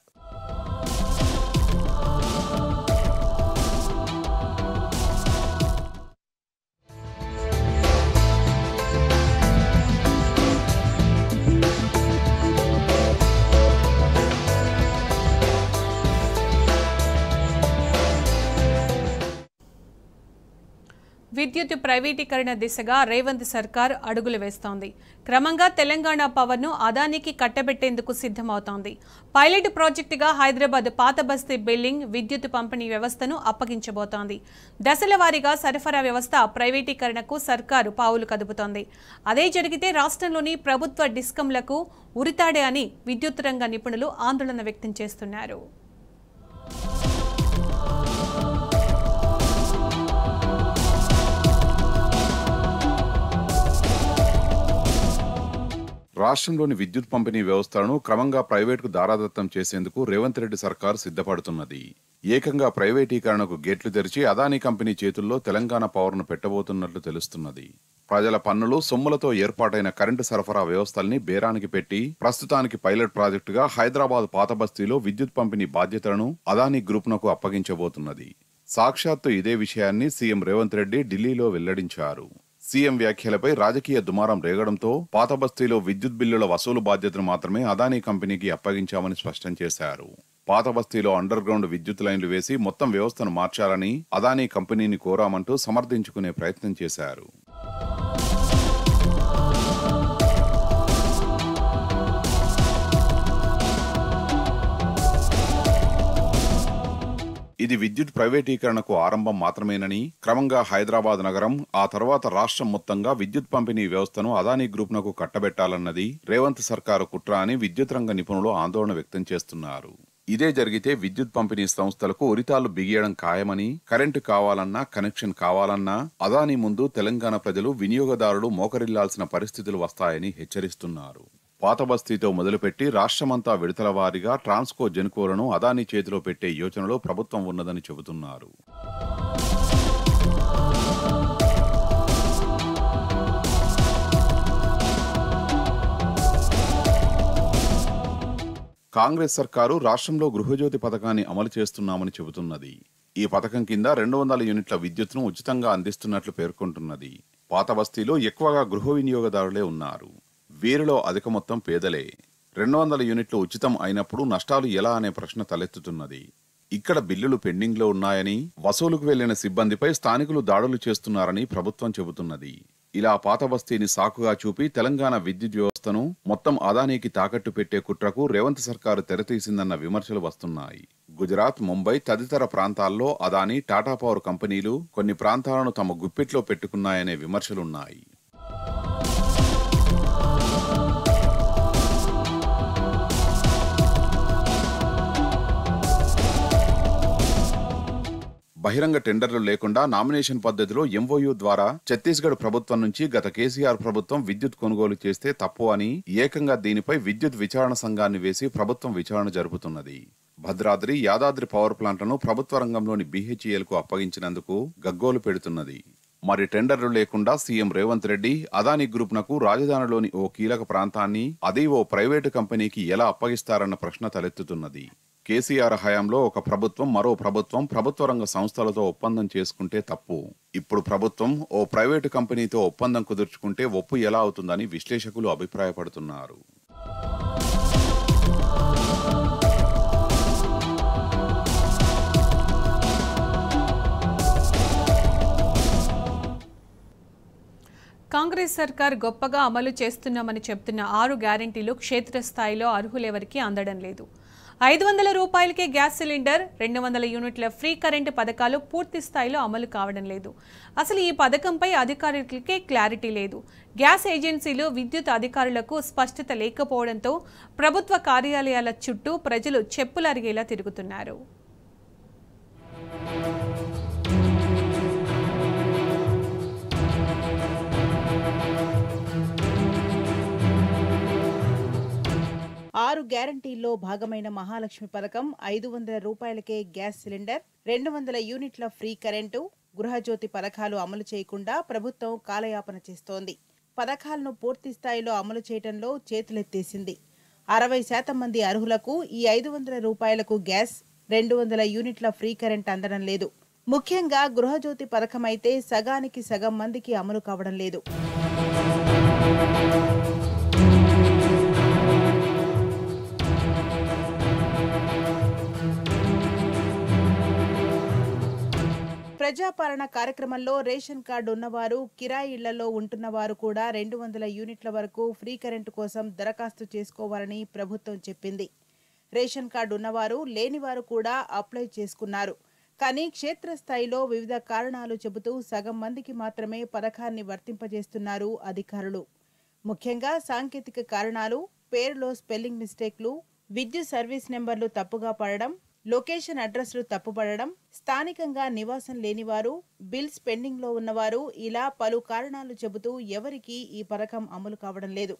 విద్యుత్ ప్రైవేటీకరణ దిశగా రేవంత్ సర్కార్ అడుగులు వేస్తోంది క్రమంగా తెలంగాణ పవర్ను అదానికి కట్టబెట్టేందుకు సిద్ధమవుతోంది పైలట్ ప్రాజెక్టుగా హైదరాబాద్ పాత బస్తీ బిల్డింగ్ విద్యుత్ పంపిణీ వ్యవస్థను అప్పగించబోతోంది దశల వారీగా సరఫరా వ్యవస్థ ప్రైవేటీకరణకు సర్కారు పావులు కదుపుతోంది అదే జరిగితే రాష్ట్రంలోని ప్రభుత్వ డిస్కంలకు ఉరితాడే అని విద్యుత్ రంగ నిపుణులు ఆందోళన వ్యక్తం చేస్తున్నారు రాష్ట్రంలోని విద్యుత్ పంపిణీ వ్యవస్థలను క్రమంగా ప్రైవేటుకు దారాదత్తం చేసేందుకు రేవంత్ రెడ్డి సర్కార్ సిద్ధపడుతున్నది ఏకంగా ప్రైవేటీకరణకు గేట్లు తెరిచి అదానీ కంపెనీ చేతుల్లో తెలంగాణ పవర్ను పెట్టబోతున్నట్లు తెలుస్తున్నది ప్రజల పన్నులు సొమ్ములతో ఏర్పాటైన కరెంటు సరఫరా వ్యవస్థల్ని బేరానికి పెట్టి ప్రస్తుతానికి పైలట్ ప్రాజెక్టుగా హైదరాబాద్ పాత బస్తీలో విద్యుత్ పంపిణీ బాధ్యతలను అదానీ గ్రూప్నకు అప్పగించబోతున్నది సాక్షాత్తు ఇదే విషయాన్ని సీఎం రేవంత్ రెడ్డి ఢిల్లీలో వెల్లడించారు సీఎం వ్యాఖ్యలపై రాజకీయ దుమారం రేగడంతో పాత బస్తీలో విద్యుత్ బిల్లుల వసూలు బాధ్యతను మాత్రమే అదానీ కంపెనీకి అప్పగించామని స్పష్టం చేశారు పాత బస్తీలో అండర్ గ్రౌండ్ విద్యుత్ లైన్లు వేసి మొత్తం వ్యవస్థను మార్చాలని అదానీ కంపెనీని కోరామంటూ సమర్థించుకునే ప్రయత్నం చేశారు ఇది విద్యుత్ ప్రైవేటీకరణకు ఆరంభం మాత్రమేనని క్రమంగా హైదరాబాద్ నగరం ఆ తర్వాత రాష్ట్రం మొత్తంగా విద్యుత్ పంపిణీ వ్యవస్థను అదానీ గ్రూప్నకు కట్టబెట్టాలన్నది రేవంత్ సర్కారు కుట్ర అని విద్యుత్ రంగ నిపుణులు ఆందోళన వ్యక్తం చేస్తున్నారు ఇదే జరిగితే విద్యుత్ పంపిణీ సంస్థలకు ఉరితాలు బిగియడం ఖాయమని కరెంటు కావాలన్నా కనెక్షన్ కావాలన్నా అదానీ ముందు తెలంగాణ ప్రజలు వినియోగదారులు మోకరిల్లాల్సిన పరిస్థితులు వస్తాయని హెచ్చరిస్తున్నారు పాత బస్తీతో మొదలుపెట్టి రాష్ట్రమంతా విడతల వారీగా ట్రాన్స్కో జెన్కోలను అదానీ చేతిలో పెట్టే యోచనలో ప్రభుత్వం ఉన్నదని చెబుతున్నారు కాంగ్రెస్ సర్కారు రాష్ట్రంలో గృహజ్యోతి పథకాన్ని అమలు చేస్తున్నామని చెబుతున్నది ఈ పథకం కింద రెండు వందల యూనిట్ల విద్యుత్తును ఉచితంగా అందిస్తున్నట్లు పేర్కొంటున్నది పాత బస్తీలో ఎక్కువగా గృహ వినియోగదారులే ఉన్నారు వీరిలో అధిక మొత్తం పేదలే రెండు వందల యూనిట్లు ఉచితం అయినప్పుడు నష్టాలు ఎలా అనే ప్రశ్న తలెత్తుతున్నది ఇక్కడ బిల్లులు పెండింగ్లో ఉన్నాయని వసూలుకు వెళ్లిన సిబ్బందిపై స్థానికులు దాడులు చేస్తున్నారని ప్రభుత్వం చెబుతున్నది ఇలా పాత బస్తీని సాకుగా చూపి తెలంగాణ విద్యుత్ వ్యవస్థను మొత్తం అదానీకి తాకట్టు పెట్టే కుట్రకు రేవంత్ సర్కారు తెరతీసిందన్న విమర్శలు వస్తున్నాయి గుజరాత్ ముంబై తదితర ప్రాంతాల్లో అదానీ టాటా పవర్ కంపెనీలు కొన్ని ప్రాంతాలను తమ గుప్పిట్లో పెట్టుకున్నాయనే విమర్శలున్నాయి బహిరంగ టెండర్లు లేకుండా నామినేషన్ పద్ధతిలో ఎంఓయూ ద్వారా ఛత్తీస్గఢ్ ప్రభుత్వం నుంచి గత కేసీఆర్ ప్రభుత్వం విద్యుత్ కొనుగోలు చేస్తే తప్పు అని ఏకంగా దీనిపై విద్యుత్ విచారణ సంఘాన్ని వేసి ప్రభుత్వం విచారణ జరుపుతున్నది భద్రాద్రి యాదాద్రి పవర్ ప్లాంట్లను ప్రభుత్వ రంగంలోని బీహెచ్ఈఎల్ కు అప్పగించినందుకు గగ్గోలు పెడుతున్నది మరి టెండర్లు లేకుండా సీఎం రేవంత్ రెడ్డి అదానీ గ్రూప్నకు రాజధానిలోని ఓ కీలక ప్రాంతాన్ని అదే ఓ ప్రైవేటు కంపెనీకి ఎలా అప్పగిస్తారన్న ప్రశ్న తలెత్తుతున్నది కేసీఆర్ హయాంలో ఒక ప్రభుత్వం మరో ప్రభుత్వం ప్రభుత్వ రంగ సంస్థలతో ఒప్పందం చేసుకుంటే తప్పు ఇప్పుడు ప్రభుత్వం ఓ ప్రైవేటు కంపెనీతో ఒప్పందం కుదుర్చుకుంటే ఒప్పు ఎలా అవుతుందని విశ్లేషకులు అభిప్రాయపడుతున్నారు కాంగ్రెస్ సర్కార్ గొప్పగా అమలు చేస్తున్నామని చెప్తున్న ఆరు గ్యారంటీలు క్షేత్రస్థాయిలో అర్హులెవరికీ అందడం లేదు ఐదు వందల రూపాయలకే గ్యాస్ సిలిండర్ రెండు వందల యూనిట్ల ఫ్రీ కరెంటు పథకాలు పూర్తి స్థాయిలో అమలు కావడం లేదు అసలు ఈ పథకంపై అధికారులకే క్లారిటీ లేదు గ్యాస్ ఏజెన్సీలు విద్యుత్ అధికారులకు స్పష్టత లేకపోవడంతో ప్రభుత్వ కార్యాలయాల చుట్టూ ప్రజలు చెప్పులరిగేలా తిరుగుతున్నారు ఆరు గ్యారంటీల్లో భాగమైన మహాలక్ష్మి పథకం ఐదు వందల రూపాయలకే గ్యాస్ సిలిండర్ రెండు వందల యూనిట్ల ఫ్రీ కరెంటు గృహజ్యోతి పథకాలు అమలు చేయకుండా ప్రభుత్వం కాలయాపన చేస్తోంది పథకాలను పూర్తి స్థాయిలో అమలు చేయడంలో చేతులెత్తేసింది అరవై శాతం మంది అర్హులకు ఈ ఐదు వందల రూపాయలకు గ్యాస్ రెండు వందల యూనిట్ల ఫ్రీ కరెంట్ అందడం లేదు ముఖ్యంగా గృహజ్యోతి పథకం అయితే సగానికి సగం మందికి అమలు కావడం లేదు ప్రజాపాలన కార్యక్రమంలో రేషన్ కార్డు ఉన్నవారు కిరాయి ఇళ్లలో ఉంటున్నవారు కూడా రెండు వందల యూనిట్ల వరకు ఫ్రీ కరెంటు కోసం దరఖాస్తు చేసుకోవాలని ప్రభుత్వం చెప్పింది రేషన్ కార్డు ఉన్నవారు లేనివారు కూడా అప్లై చేసుకున్నారు కానీ క్షేత్రస్థాయిలో వివిధ కారణాలు చెబుతూ సగం మందికి మాత్రమే పథకాన్ని వర్తింపజేస్తున్నారు అధికారులు ముఖ్యంగా సాంకేతిక కారణాలు పేరులో స్పెల్లింగ్ మిస్టేక్లు విద్యుత్ సర్వీస్ నెంబర్లు తప్పుగా పడడం లొకేషన్ అడ్రస్లు తప్పుపడడం స్థానికంగా నివాసం లేనివారు బిల్స్ పెండింగ్లో ఉన్నవారు ఇలా పలు కారణాలు చెబుతూ ఎవరికీ ఈ పథకం అమలు కావడం లేదు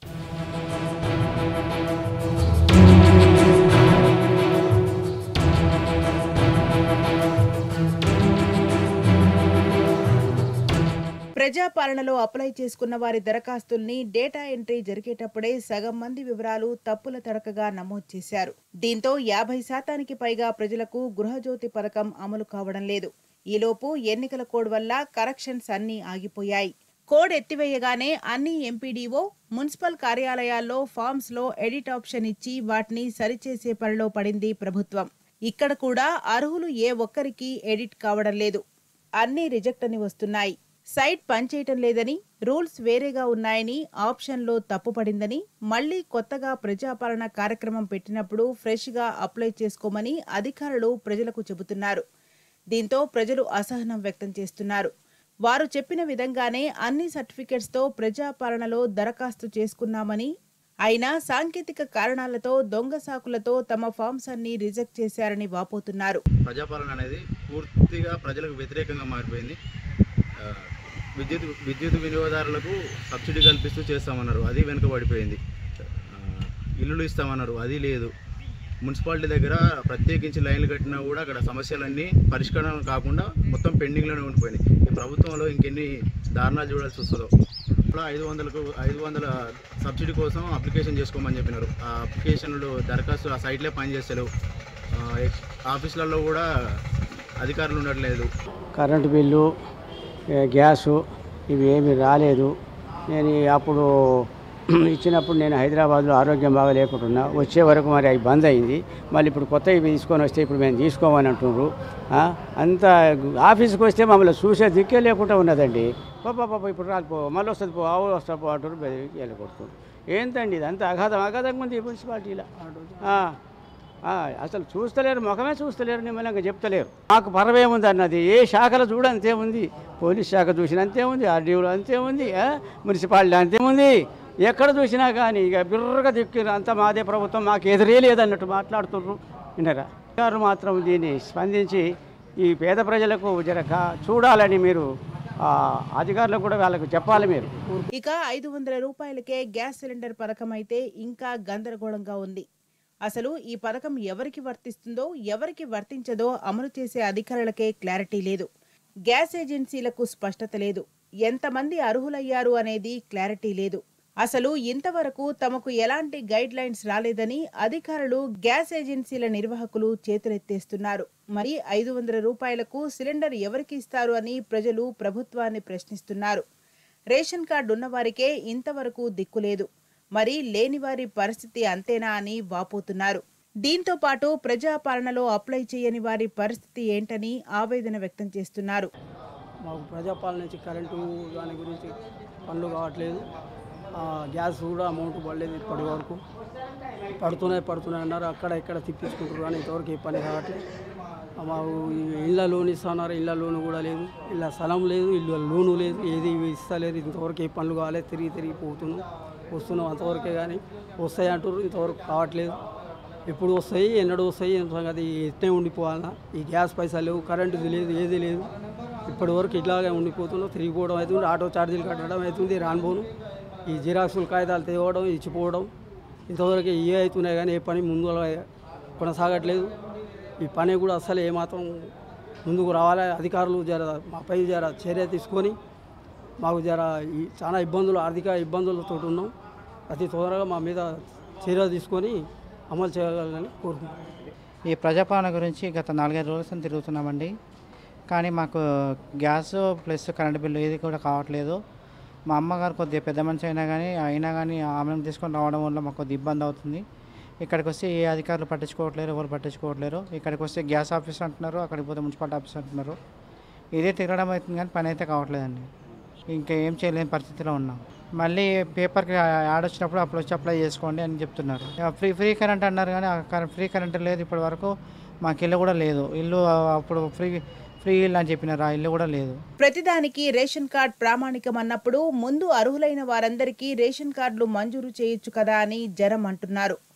ప్రజాపాలనలో అప్లై చేసుకున్న వారి దరఖాస్తుల్ని డేటా ఎంట్రీ జరిగేటప్పుడే సగం మంది వివరాలు తప్పుల తడకగా నమోదు చేశారు దీంతో యాభై శాతానికి పైగా ప్రజలకు గృహజ్యోతి పథకం అమలు కావడం లేదు ఈలోపు ఎన్నికల కోడ్ వల్ల కరెక్షన్స్ అన్నీ ఆగిపోయాయి కోడ్ ఎత్తివేయగానే అన్ని ఎంపీడీఓ మున్సిపల్ కార్యాలయాల్లో ఫామ్స్ లో ఎడిట్ ఆప్షన్ ఇచ్చి వాటిని సరిచేసే పనిలో పడింది ప్రభుత్వం ఇక్కడ కూడా అర్హులు ఏ ఒక్కరికి ఎడిట్ కావడం లేదు అన్నీ రిజెక్ట్ అని వస్తున్నాయి సైట్ పనిచేయటం లేదని రూల్స్ వేరేగా ఉన్నాయని ఆప్షన్లో తప్పుపడిందని మళ్లీ కొత్తగా ప్రజాపాలన కార్యక్రమం పెట్టినప్పుడు ఫ్రెష్గా అప్లై చేసుకోమని అధికారులు ప్రజలకు చెబుతున్నారు దీంతో ప్రజలు అసహనం వ్యక్తం చేస్తున్నారు వారు చెప్పిన విధంగానే అన్ని సర్టిఫికెట్స్తో ప్రజాపాలనలో దరఖాస్తు చేసుకున్నామని అయినా సాంకేతిక కారణాలతో దొంగ సాకులతో తమ ఫామ్స్ అన్ని రిజెక్ట్ చేశారని వాపోతున్నారు ప్రజాపాలన అనేది పూర్తిగా ప్రజలకు వ్యతిరేకంగా మారిపోయింది ఆ, విద్యుత్ విద్యుత్ వినియోగదారులకు సబ్సిడీ కల్పిస్తూ చేస్తామన్నారు అది వెనుకబడిపోయింది ఆ, ఇల్లులు ఇస్తామన్నారు అది లేదు మున్సిపాలిటీ దగ్గర ప్రత్యేకించి లైన్లు కట్టినా కూడా అక్కడ సమస్యలన్నీ పరిష్కారం కాకుండా మొత్తం పెండింగ్లోనే ఉండిపోయినాయి ఈ ప్రభుత్వంలో ఇంకెన్ని దారుణాలు చూడాల్సి వస్తుందో ఇప్పుడు ఐదు వందలకు ఐదు వందల సబ్సిడీ కోసం అప్లికేషన్ చేసుకోమని చెప్పినారు ఆ అప్లికేషన్లు దరఖాస్తు ఆ సైట్లే పనిచేస్తలేవు ఆ, ఎక్స్- ఆఫీసులలో కూడా అధికారులు ఉండట్లేదు కరెంటు బిల్లు ఏ, గ్యాసు ఇవి ఏమీ రాలేదు నేను ఈ అప్పుడు ఇచ్చినప్పుడు నేను హైదరాబాద్లో ఆరోగ్యం బాగా లేకుంటున్నా వచ్చే వరకు మరి అవి బంద్ అయింది మళ్ళీ ఇప్పుడు కొత్త ఇవి తీసుకొని వస్తే ఇప్పుడు మేము తీసుకోమని అంటున్నారు ఆ, అంత ఆఫీస్కి వస్తే మమ్మల్ని చూసే దిక్కే లేకుండా ఉన్నదండి పాప పాప ఇప్పుడు రాలిపో మళ్ళీ వస్తుంది పో ఆవు వస్తా పో అంటారు బెదిరికి వెళ్ళగొడుతున్నారు ఏంటండి ఇదంతా అగాధం అగాధంగా ఉంది ఈ మున్సిపాలిటీలో ఆ. ఆ, అసలు చూస్తలేరు ముఖమే చూస్తలేరు నిమ్మలంగా చెప్తలేరు మాకు పరవేముంది అన్నది ఏ శాఖలో చూడ అంతే ఉంది పోలీస్ శాఖ చూసిన అంతే ఉంది ఆర్డీఓలో అంతే ఉంది ఆ, మున్సిపాలిటీ అంతే ఉంది ఎక్కడ చూసినా కానీ ఇక బిర్రగా దిక్కు అంతా మాదే ప్రభుత్వం మాకు ఎదురే లేదన్నట్టు మాట్లాడుతున్నారు వినరా గారు మాత్రం దీన్ని స్పందించి ఈ పేద ప్రజలకు జరగ చూడాలని మీరు ఆ, అధికారులకు కూడా వాళ్ళకు చెప్పాలి మీరు ఇక ఐదు వందల రూపాయలకే గ్యాస్ సిలిండర్ పథకం అయితే ఇంకా గందరగోళంగా ఉంది అసలు ఈ పథకం ఎవరికి వర్తిస్తుందో ఎవరికి వర్తించదో అమలు చేసే అధికారులకే క్లారిటీ లేదు గ్యాస్ ఏజెన్సీలకు స్పష్టత లేదు ఎంతమంది అర్హులయ్యారు అనేది క్లారిటీ లేదు అసలు ఇంతవరకు తమకు ఎలాంటి గైడ్ లైన్స్ రాలేదని అధికారులు గ్యాస్ ఏజెన్సీల నిర్వాహకులు చేతులెత్తేస్తున్నారు మరి ఐదు వందల రూపాయలకు సిలిండర్ ఎవరికి ఇస్తారు అని ప్రజలు ప్రభుత్వాన్ని ప్రశ్నిస్తున్నారు రేషన్ కార్డు ఉన్నవారికే ఇంతవరకు దిక్కులేదు మరి లేనివారి పరిస్థితి అంతేనా అని వాపోతున్నారు దీంతో పాటు ప్రజాపాలనలో అప్లై చేయని వారి పరిస్థితి ఏంటని ఆవేదన వ్యక్తం చేస్తున్నారు మాకు ప్రజాపాలన నుంచి కరెంటు దాని గురించి పనులు కావట్లేదు ఆ, గ్యాస్ కూడా అమౌంట్ పడలేదు ఇప్పటి వరకు పడుతున్నాయి పడుతున్నాయి అన్నారు అక్కడ ఇక్కడ తిప్పించుకుంటారు కానీ ఇంతవరకు ఏ పని కావట్లేదు ఆ, మాకు ఈ ఇళ్ళ లోన్ ఇస్తున్నారు ఇళ్ళ లోన్ కూడా లేదు ఇళ్ళ స్థలం లేదు ఇళ్ళ లోను లేదు ఏది ఇస్తలేదు ఇంతవరకు ఏ పనులు కాలేదు తిరిగి తిరిగి పోతున్నాం వస్తున్నాం అంతవరకే కానీ వస్తాయి అంటారు ఇంతవరకు కావట్లేదు ఎప్పుడు వస్తాయి ఎన్నడూ వస్తాయి ఏం సంగతి ఎట్నే ఉండిపోవాలన్నా ఈ గ్యాస్ పైసలు లేవు కరెంటు లేదు ఏది లేదు ఇప్పటి వరకు ఇట్లాగే ఉండిపోతున్నాం తిరిగిపోవడం అవుతుంది ఆటో ఛార్జీలు కట్టడం అవుతుంది రానుపోను ఈ జిరాక్సులు కాగితాలు తేవడం ఇచ్చిపోవడం ఇంతవరకు ఏ అవుతున్నాయి కానీ ఏ పని ముందు కొనసాగట్లేదు ఈ పని కూడా అసలు ఏమాత్రం ముందుకు రావాలి అధికారులు జర మాపై జర చర్య తీసుకొని మాకు జర ఈ చాలా ఇబ్బందులు ఆర్థిక ఇబ్బందులతో ఉన్నాం అతి తొందరగా మా మీద చర్య తీసుకొని అమలు చేయాలని కోరుకుంటున్నాం ఈ ప్రజాపాలన గురించి గత నాలుగైదు రోజుల నుంచి తిరుగుతున్నామండి కానీ మాకు గ్యాస్ ప్లస్ కరెంట్ బిల్లు ఏది కూడా కావట్లేదు మా అమ్మగారు కొద్దిగా పెద్ద మనిషి అయినా కానీ అయినా కానీ ఆమెను తీసుకొని రావడం వల్ల మాకు కొద్దిగా ఇబ్బంది అవుతుంది ఇక్కడికి వస్తే ఏ అధికారులు పట్టించుకోవట్లేరు ఎవరు పట్టించుకోవట్లేరు ఇక్కడికి వస్తే గ్యాస్ ఆఫీస్ అంటున్నారు అక్కడికి పోతే మున్సిపాలిటీ ఆఫీస్ అంటున్నారు ఇదే తిరగడం అవుతుంది కానీ పని అయితే కావట్లేదండి ఇంకా ఏం చేయలేని పరిస్థితిలో ఉన్నాం మళ్ళీ పేపర్కి యాడ్ వచ్చినప్పుడు అప్పుడు వచ్చి అప్లై చేసుకోండి అని చెప్తున్నారు ఇక ఫ్రీ ఫ్రీ కరెంట్ అన్నారు కానీ ఆ కరెంట్ ఫ్రీ కరెంట్ లేదు ఇప్పటి వరకు మాకు ఇల్లు కూడా లేదు ఇల్లు అప్పుడు ఫ్రీ ఫ్రీ ఇల్లు అని చెప్పినారు ఆ ఇల్లు కూడా లేదు ప్రతిదానికి రేషన్ కార్డ్ ప్రామాణికం అన్నప్పుడు ముందు అర్హులైన వారందరికీ రేషన్ కార్డులు మంజూరు చేయొచ్చు కదా అని జనం అంటున్నారు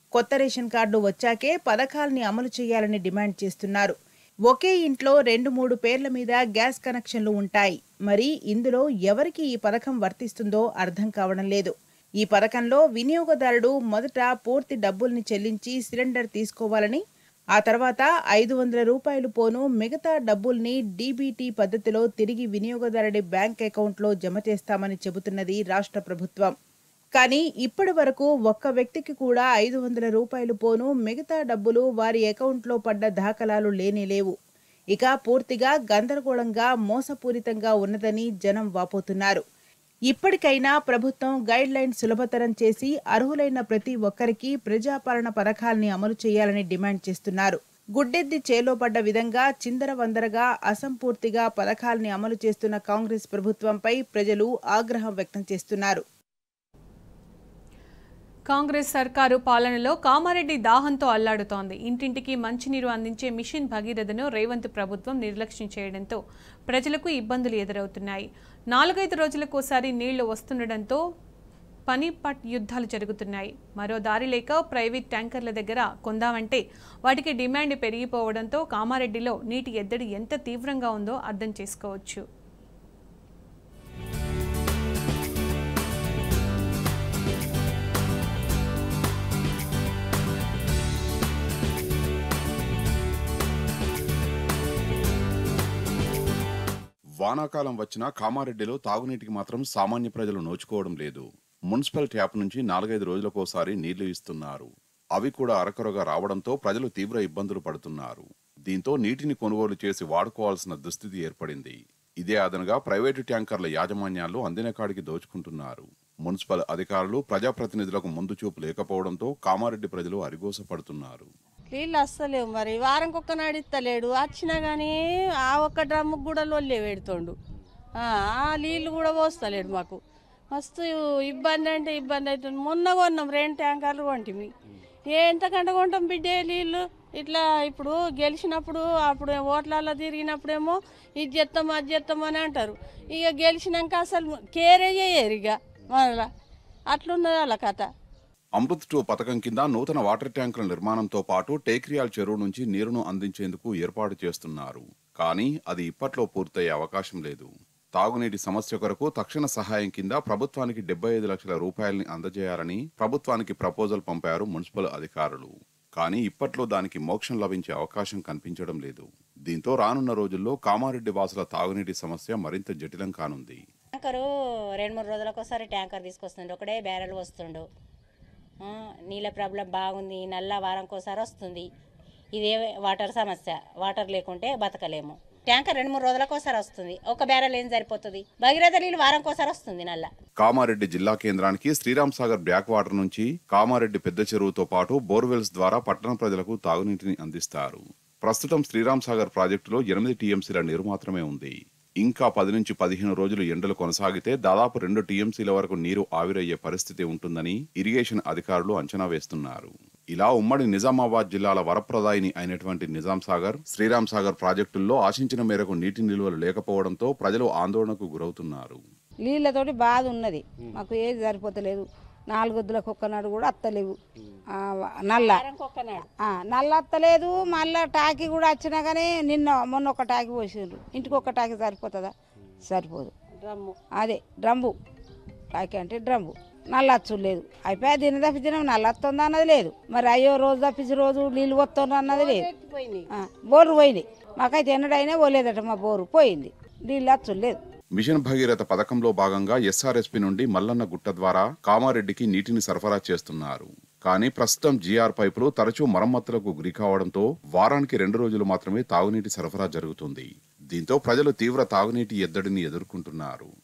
కొత్త రేషన్ కార్డు వచ్చాకే పథకాల్ని అమలు చేయాలని డిమాండ్ చేస్తున్నారు ఒకే ఇంట్లో రెండు మూడు పేర్ల మీద గ్యాస్ కనెక్షన్లు ఉంటాయి మరి ఇందులో ఎవరికి ఈ పథకం వర్తిస్తుందో అర్థం కావడం లేదు ఈ పథకంలో వినియోగదారుడు మొదట పూర్తి డబ్బుల్ని చెల్లించి సిలిండర్ తీసుకోవాలని ఆ తర్వాత ఐదు వందల రూపాయలు పోను మిగతా డబ్బుల్ని డీబీటీ పద్ధతిలో తిరిగి వినియోగదారుడి బ్యాంక్ అకౌంట్లో జమ చేస్తామని చెబుతున్నది రాష్ట్ర ప్రభుత్వం కానీ ఇప్పటి వరకు ఒక్క వ్యక్తికి కూడా ఐదు వందల రూపాయలు పోను మిగతా డబ్బులు వారి అకౌంట్లో పడ్డ దాఖలాలు లేనే లేవు ఇక పూర్తిగా గందరగోళంగా మోసపూరితంగా ఉన్నదని జనం వాపోతున్నారు ఇప్పటికైనా ప్రభుత్వం గైడ్ లైన్ సులభతరం చేసి అర్హులైన ప్రతి ఒక్కరికి ప్రజాపాలన పథకాల్ని అమలు చేయాలని డిమాండ్ చేస్తున్నారు గుడ్డెద్ది చేలోపడ్డ విధంగా చిందరవందరగా అసంపూర్తిగా పథకాల్ని అమలు చేస్తున్న కాంగ్రెస్ ప్రభుత్వంపై ప్రజలు ఆగ్రహం వ్యక్తం చేస్తున్నారు కాంగ్రెస్ సర్కారు పాలనలో కామారెడ్డి దాహంతో అల్లాడుతోంది ఇంటింటికి మంచినీరు అందించే మిషన్ భగీరథను రేవంత్ ప్రభుత్వం నిర్లక్ష్యం చేయడంతో ప్రజలకు ఇబ్బందులు ఎదురవుతున్నాయి నాలుగైదు రోజులకోసారి నీళ్లు వస్తుండటంతో పని పట్ యుద్ధాలు జరుగుతున్నాయి మరో దారి లేక ప్రైవేట్ ట్యాంకర్ల దగ్గర కొందామంటే వాటికి డిమాండ్ పెరిగిపోవడంతో కామారెడ్డిలో నీటి ఎద్దడి ఎంత తీవ్రంగా ఉందో అర్థం చేసుకోవచ్చు వానాకాలం వచ్చినా కామారెడ్డిలో తాగునీటికి మాత్రం సామాన్య ప్రజలు నోచుకోవడం లేదు మున్సిపల్ ట్యాప్ నుంచి నాలుగైదు రోజులకోసారి నీళ్లు ఇస్తున్నారు అవి కూడా అరకొరగా రావడంతో ప్రజలు తీవ్ర ఇబ్బందులు పడుతున్నారు దీంతో నీటిని కొనుగోలు చేసి వాడుకోవాల్సిన దుస్థితి ఏర్పడింది ఇదే అదనుగా ప్రైవేటు ట్యాంకర్ల యాజమాన్యాలు అందిన కాడికి దోచుకుంటున్నారు మున్సిపల్ అధికారులు ప్రజాప్రతినిధులకు ముందు చూపు లేకపోవడంతో కామారెడ్డి ప్రజలు అరిగోసపడుతున్నారు నీళ్ళు వస్తలేవు మరి వారం ఒక్క నాడు ఇస్తలేడు వచ్చినా కానీ ఆ ఒక్క డ్రమ్ముకు కూడా లొల్లే పెడుతుండు ఆ ఆ నీళ్ళు కూడా పోస్తలేడు మాకు మస్తు ఇబ్బంది అంటే ఇబ్బంది అవుతుంది మొన్న కొన్నాం రెండు ట్యాంకర్లు కొంటిమి ఎంతకంటే కొంటాం బిడ్డే నీళ్ళు ఇట్లా ఇప్పుడు గెలిచినప్పుడు అప్పుడు ఓట్లలో తిరిగినప్పుడేమో ఇది చేస్తాం అది చేస్తాం అని అంటారు ఇక గెలిచినాక అసలు కేరే చేయరు ఇక మళ్ళా అట్లున్నది వాళ్ళ కథ అమృత్ టూ పథకం కింద నూతన వాటర్ ట్యాంకుల నిర్మాణంతో పాటు టేక్రియాల్ చెరువు నుంచి నీరును అందించేందుకు ఏర్పాటు చేస్తున్నారు కానీ అది ఇప్పట్లో పూర్తయ్యే అవకాశం లేదు తాగునీటి సమస్య కొరకు తక్షణ సహాయం కింద ప్రభుత్వానికి డెబ్బై ఐదు లక్షల రూపాయలని అందజేయాలని ప్రభుత్వానికి ప్రపోజల్ పంపారు మున్సిపల్ అధికారులు కానీ ఇప్పట్లో దానికి మోక్షం లభించే అవకాశం కనిపించడం లేదు దీంతో రానున్న రోజుల్లో కామారెడ్డి వాసుల తాగునీటి సమస్య మరింత జటిలం కానుంది ట్యాంకరు రెండు మూడు రోజులకు ఒకసారి ట్యాంకర్ తీసుకొస్తుండు ఒకడే బ్యారెల్ వస్తుండు ఆ, నీళ్ళ ప్రాబ్లం బాగుంది నల్ల వారంకోసారి వస్తుంది ఇదే వాటర్ సమస్య వాటర్ లేకుంటే బతకలేము ట్యాంకర్ రెండు మూడు రోజులకు ఒకసారి వస్తుంది ఒక బ్యారెల్ ఏం సరిపోతుంది భగీరథ నీళ్ళు వారంకోసారి వస్తుంది నల్ల కామారెడ్డి జిల్లా కేంద్రానికి శ్రీరామ్ సాగర్ బ్యాక్ వాటర్ నుంచి కామారెడ్డి పెద్ద చెరువుతో పాటు బోర్వెల్స్ ద్వారా పట్టణ ప్రజలకు తాగునీటిని అందిస్తారు ప్రస్తుతం శ్రీరామ్ సాగర్ ప్రాజెక్టులో ఎనిమిది టీఎంసీల నీరు మాత్రమే ఉంది ఇంకా పది నుంచి పదిహేను రోజులు ఎండలు కొనసాగితే దాదాపు రెండు టీఎంసీల వరకు నీరు ఆవిరయ్యే పరిస్థితి ఉంటుందని ఇరిగేషన్ అధికారులు అంచనా వేస్తున్నారు ఇలా ఉమ్మడి నిజామాబాద్ జిల్లాల వరప్రదాయిని అయినటువంటి నిజాం సాగర్ శ్రీరామ్ సాగర్ ప్రాజెక్టుల్లో ఆశించిన మేరకు నీటి నిల్వలు లేకపోవడంతో ప్రజలు ఆందోళనకు గురవుతున్నారు నీళ్ళతోటి బాధ ఉన్నది మాకు ఏది సరిపోతలేదు నాలుగొద్దులకు ఒక్కనాడు కూడా అత్తలేవు ఆ, నల్ల ఆ, నల్ల అత్తలేదు మళ్ళా టాకీ కూడా వచ్చినా కానీ నిన్న మొన్న ఒక టాకీ పోసిండ్రు ఇంటికి ఒక టాకీ సరిపోతుందా సరిపోదు డ్రమ్ము అదే డ్రమ్ము టాకీ అంటే డ్రమ్ము నల్ల అచ్చు లేదు అయిపోయా దీని తప్పించిన నల్ల వస్తుంది అన్నది లేదు మరి అయ్యో రోజు తప్పించి రోజు నీళ్ళు వస్తుంది అన్నది లేదు ఆ, బోరు పోయింది మాకైతే ఎన్నడైనా పోలేదట మా బోరు పోయింది నీళ్ళు అచ్చు లేదు మిషన్ భగీరథ పథకంలో భాగంగా ఎస్ఆర్ఎస్పి నుండి మల్లన్న గుట్ట ద్వారా కామారెడ్డికి నీటిని సరఫరా చేస్తున్నారు కానీ ప్రస్తుతం జీఆర్ పైపులు తరచూ మరమ్మతులకు గురి కావడంతో వారానికి రెండు రోజులు మాత్రమే తాగునీటి సరఫరా జరుగుతుంది దీంతో ప్రజలు తీవ్ర తాగునీటి ఎద్దడిని ఎదుర్కొంటున్నారు